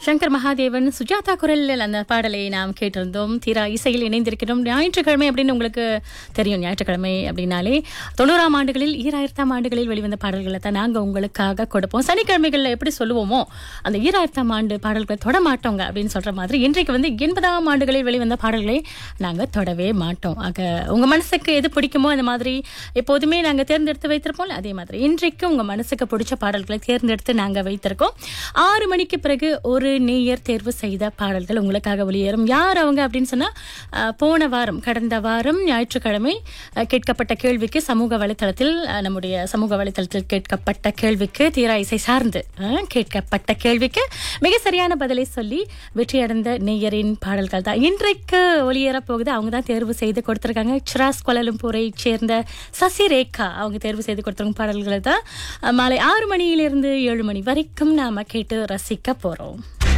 சங்கர் மகாதேவன் சுஜாதா குரலில் அந்த பாடலை நாம் கேட்டிருந்தோம் தீரா இசையில் இணைந்திருக்கிறோம் ஞாயிற்றுக்கிழமை அப்படின்னு உங்களுக்கு தெரியும் ஞாயிற்றுக்கிழமை அப்படின்னாலே தொண்ணூறாம் ஆண்டுகளில் ஈராயிரத்தாம் ஆண்டுகளில் வெளிவந்த பாடல்களை தான் நாங்கள் உங்களுக்காக கொடுப்போம் சனிக்கிழமைகளில் எப்படி சொல்லுவோமோ அந்த ஈராயிரத்தாம் ஆண்டு பாடல்களை தொட மாட்டோங்க அப்படின்னு சொல்ற மாதிரி இன்றைக்கு வந்து எண்பதாம் ஆண்டுகளில் வெளிவந்த பாடல்களை நாங்கள் தொடவே மாட்டோம் ஆக உங்க மனசுக்கு எது பிடிக்குமோ அந்த மாதிரி எப்போதுமே நாங்கள் தேர்ந்தெடுத்து வைத்திருப்போம் அதே மாதிரி இன்றைக்கு உங்க மனசுக்கு பிடிச்ச பாடல்களை தேர்ந்தெடுத்து நாங்கள் வைத்திருக்கோம் ஆறு மணிக்கு பிறகு ஒரு நேயர் தேர்வு செய்த பாடல்கள் உங்களுக்காக வெளியேறும் யார் அவங்க அப்படின்னு சொன்னா அஹ், போன வாரம் கடந்த வாரம் ஞாயிற்றுக்கிழமை அஹ், கேட்கப்பட்ட கேள்விக்கு சமூக வலைத்தளத்தில் அஹ், நம்முடைய சமூக வலைத்தளத்தில் கேட்கப்பட்ட கேள்விக்கு தீரா இசை சார்ந்து அஹ், கேட்கப்பட்ட கேள்விக்கு மிக சரியான பதிலை சொல்லி வெற்றியடைந்த நேயரின் பாடல்கள் தான் இன்றைக்கு ஒளியேறப் போகுது அவங்க தான் தேர்வு செய்து கொடுத்திருக்காங்க சிராஸ் கோலலம்பூரை சேர்ந்த சசி ரேகா அவங்க தேர்வு செய்து கொடுத்திருக்கும் பாடல்களை தான் அஹ், மாலை ஆறு மணியிலிருந்து ஏழு மணி வரைக்கும் நாம கேட்டு ரசிக்க போறோம்